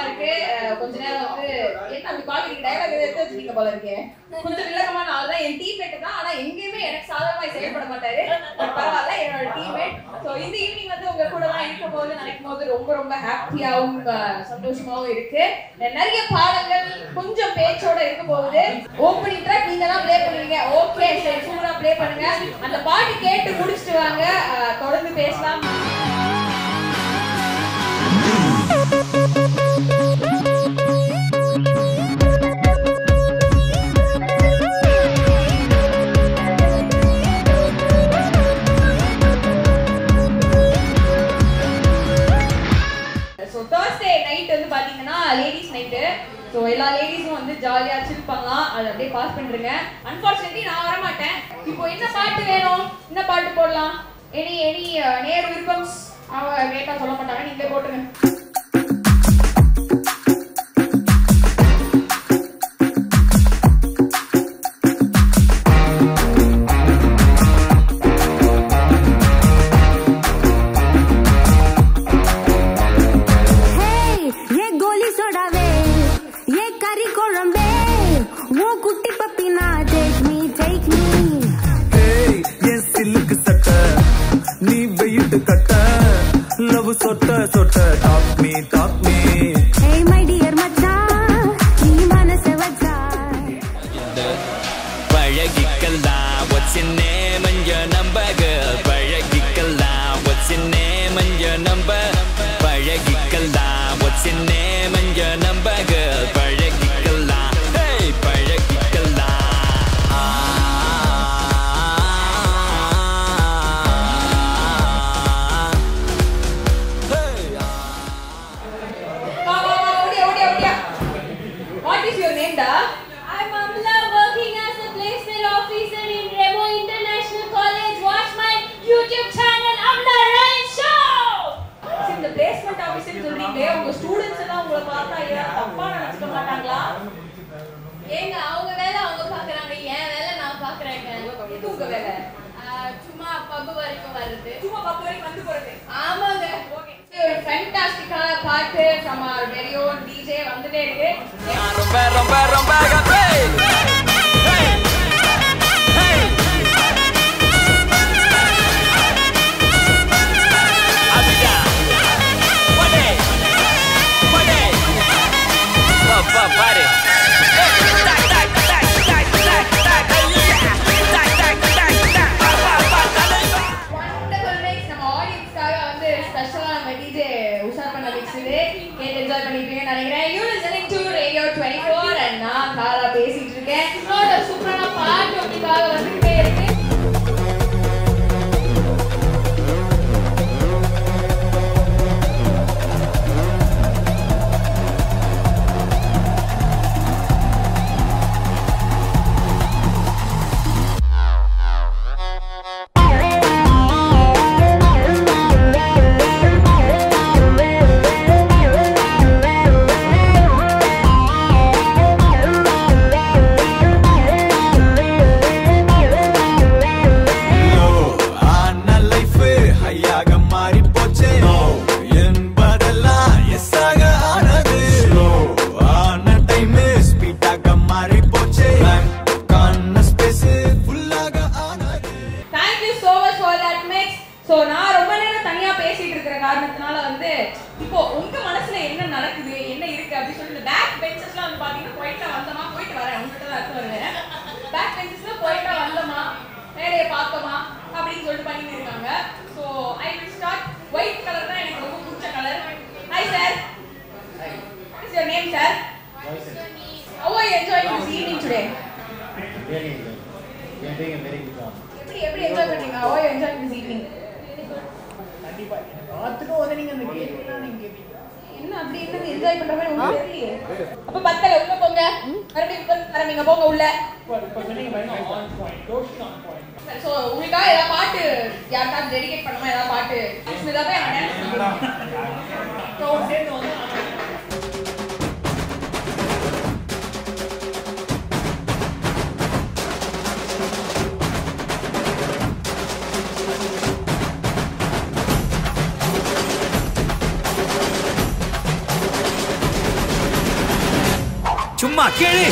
இருக்கு அஹ் கொஞ்ச நேரம் வந்து என்ன அப்படி பாக்குறீங்க டயலாக் எடுத்து வச்சிருக்கீங்க போல இருக்கே கொஞ்சம் வில்லகமான ஆள் தான் என் டீம்மேட் தான் ஆனா எங்கேயுமே எனக்கு சாதகமா செயல்பட மாட்டாரு But பரவாயில்ல என்னோட டீம்மேட் சோ இந்த ஈவினிங் வந்து உங்க கூட தான் இருக்கும் போது நினைக்கும் போது ரொம்ப ரொம்ப ஹாப்பியாவும் சந்தோஷமாவும் இருக்கு நிறைய பாடங்கள் கொஞ்சம் பேச்சோட இருக்க போகுது ஓப்பனிங் ட்ராக் நீங்க தான் ப்ளே பண்ணுவீங்க ஓகே சரி சூப்பரா ப்ளே பண்ணுங்க அந்த பாட்டு கேட்டு முடிச்சிட்டு வாங்க அஹ் தொடர்ந்து பேசலாம் ஸோ தேர்ஸ்டே நைட் வந்து பார்த்தீங்கன்னா லேடிஸ் நைட்டு ஸோ எல்லா லேடிஸும் வந்து ஜாலியாக சில் பண்ணலாம் அதை அப்படியே பாஸ் பண்ணிருங்க அன்ஃபார்ச்சுனேட்லி நான் வர மாட்டேன் இப்போ என்ன பாட்டு வேணும் என்ன பாட்டு போடலாம் எனி எனி நேர் விருப்பம்ஸ் அவ கேட்டால் சொல்ல மாட்டாங்க நீங்களே போட்டுருங்க ஹேய் ஏ கோலி சோடாவே ஏ கறி குழம்பே உன் குட்டி பப்பினா டேக் மீ டேக் மீ ஏய் என் சில்லுக்கு சட்டை நீ வெயிட்டு கட்ட லவ் சொட்ட சொட்ட டாக் மீ டாக் மீ ஏய் மை டியர் மச்சான் நீ மனச வச்சா பழகிக்கலாம் what's your name and your number girl பழகிக்கலாம் what's your name and your number பழகிக்கலாம் what's your name and your number girl பழகிக்கலாம் hey பழகிக்கலாம் Hey, வா வா வா ஓடியா ஓடியா ஓடியா வாட் இஸ் யுவர் நேம் டா I'm Amla working as a placement officer in Remo International College. Watch my YouTube channel, Amla Ryan Show! இந்த placement officer சொல்றீங்களே உங்க ஸ்டூடண்ட்ஸ் எல்லாம் உங்களை பார்த்தா ஏதாவது தப்பா நினைச்சுக்க மாட்டாங்களா ஏங்க அவங்க வேலை அவங்க பாக்குறாங்க என் வேலை நான் பாக்குறேங்க இது உங்க வேலை ஆஹ் சும்மா பப்பு வரைக்கும் வருது சும்மா பத்து வரைக்கும் வந்து போறது ஆமாங்க ஓகே ஒரு ஃபேண்டாஸ்டிக்கான பாட்டு from our very own DJ வந்துட்டே இருக்கு ரொம்ப ரொம்ப ரொம்ப happy. Hey! Hey! அப்படிதான். போடு. போடு. போ, போ, பாரு. டக், டக், டக், டக், டக், டக், ஐயா. டக், டக், டக், டக். பா, பா, பா, தலைவா. wonderful mix நம்ம ஆடியன்ஸ்க்காக வந்து ஸ்பெஷலா நம்ம DJ உஷார் பண்ண மிக்ஸ் இது கேட்டு என்ஜாய் பண்ணிருப்பீங்கன்னு நினைக்கிறேன் you listening to radio 24 and நான் காலா பேசிட்டு இருக்கேன் இன்னொரு சூப்பரான பாட்டு உங்களுக்காக வந்துட்டே இருக்கு லோ ஆன லைஃப் ஹையாக மாறி போச்சே என்பதெல்லாம் எஸ் ஆக ஆனது ஸ்லோ ஆன டைம் ஸ்பீடாக மாறி போச்சே கான ஸ்பேஸ் ஃபுல்லாக ஆனது Thank you so much for that mix. So நான் ரொம்ப நேரம் தனியா பேசிட்டு இருக்கிற காரணத்தினால வந்து இப்போ உங்க மனசுல என்ன நடக்குது என்ன இருக்கு அப்படின்னு சொல்லி இந்த பேக் பெஞ்சஸ்லாம் வந்து பாத்தீங்கன்னா போயிட்டா வந்தமா போயிட்டு வரேன் உங்ககிட்ட தான் அடுத்து வருவேன் பேக் பெஞ்சஸ்ல போயிட்டா வந்தமா வேலையை பார்த்தோமா அப்படின்னு சொல்லிட்டு பண்ணிட்டு இருக்காங்க so I will start white colour தான் எனக்கு ரொம்ப பிடிச்ச colour hi sir is your name sir How are you enjoying this evening today? Very good. You are doing a very good job. எப்படி எப்படி என்ஜாய் பண்றீங்க How are you enjoying this evening? கண்டிப்பா பார்த்துட்டு உடனே நீங்க அந்த கேள்விலாம் நீங்க கேட்பீங்க என்ன அப்படி என்ன என்ஜாய் பண்ற மாதிரி உங்களுக்கு தெரியலையே அப்ப பத்தல உள்ள போங்க மறுபடியும் உள்ள ஆரம்பிங்க போங்க உள்ள இப்போ இப்போ சொன்னீங்க பாருங்க on point Roshan on point so உங்களுக்காக ஏதாவது பாட்டு யாருக்காவது டெடிகேட் பண்ணமா ஏதாவது பாட்டு ஸ்மிதாவே டான்ஸ் ஸோ சேர்ந்து வந்து Hey, கிளி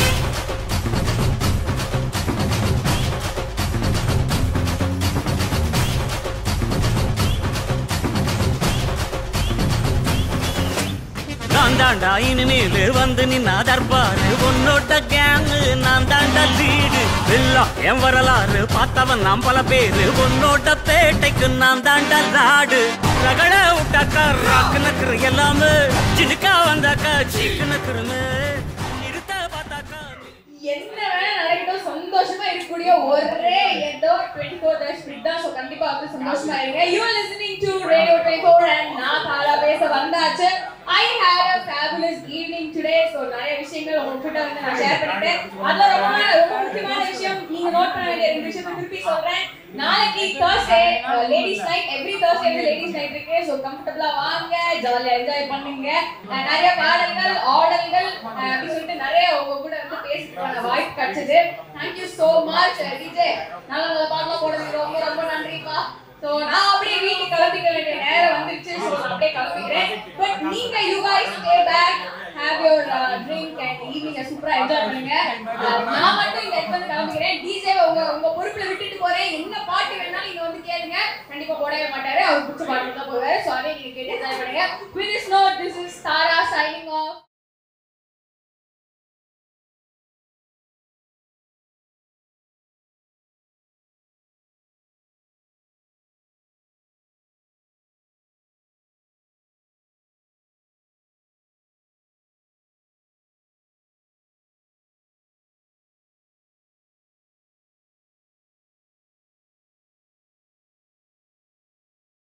நான் தாண்டா இனிமேல் வந்து நின்னா தர்பாரு உன்னோட கேங்கு நான் தாண்டா லீடு எல்லாம் என் வரலாறு பார்த்தவன் நாம் பல பேரு உன்னோட பேட்டைக்கு நான் தாண்டா லாடு ரகட விட்டாக்கா ராக்கு நக்குற எல்லாமே சிடுக்கா வந்தாக்கா சீக்கு நக்குறமே இருத்த பார்த்தாக்கா என்ன வேணா நடக்கட்டும் சந்தோஷமா இருக்கக்கூடிய ஒரே ஏதோ டுவெண்ட்டி ஃபோர் ஸ்பிரிட் தான் ஸோ கண்டிப்பா வந்து சந்தோஷமா இருங்க you listening to radio twenty four and நான் தாரா பேச வந்தாச்சு I had a fabulous evening today so நிறைய விஷயங்கள் உங்ககிட்ட வந்து நான் ஷேர் பண்ணிட்டேன் அதுல ரொம்ப ரொம்ப முக்கியமான விஷயம் நீங்க நோட் பண்ண வேண்டிய ரெண்டு விஷயத்தை திருப்பி சொல்றேன் நாளைக்கு Thursday ladies night every Thursday வந்து லேடிஸ் நைட் இருக்கு ஸோ கம்ஃபர்டபுளா வாங்க ஜாலியா என்ஜாய் பண்ணுங்க அஹ் நிறைய பாடல்கள் ஆடல்கள் அஹ் அப்படி சொல்லிட்டு நிறைய உங்க கூட வந்து பேசுறதுக்கான வாய்ப்பு கிடைச்சது தேங்க்யூ சோ மச் டிஜே நல்ல நல்ல பாடலாம் போடுறதுக்கு ரொம்ப ரொம்ப நன்றிப்பா ஸோ நான் அப்படியே வீட்டுக்கு கிளம்பிக்க வேண்டிய நேரம் வந்துருச்சு ஸோ நான் அப்படியே கிளம்பிக்கிறேன் பட் நீங்க you guys stay back have your uh, drink and evening சூப்பரா என்ஜாய் பண்ணுங்க Uh, நான் மட்டும் இங்க எடுத்து கிளம்பிக்கிறேன் டிஜே உங்க உங்க பொறுப்புல விட்டுட்டு போறேன் என்ன பாட்டு வேணாலும் நீங்க வந்து கேளுங்க கண்டிப்பா போடவே மாட்டாரு அவர் பிடிச்ச பாட்டு தான் போவாரு ஸோ அதே நீங்க கேட்டு என்ஜாய் பண்ணுங்க with this note this is Tara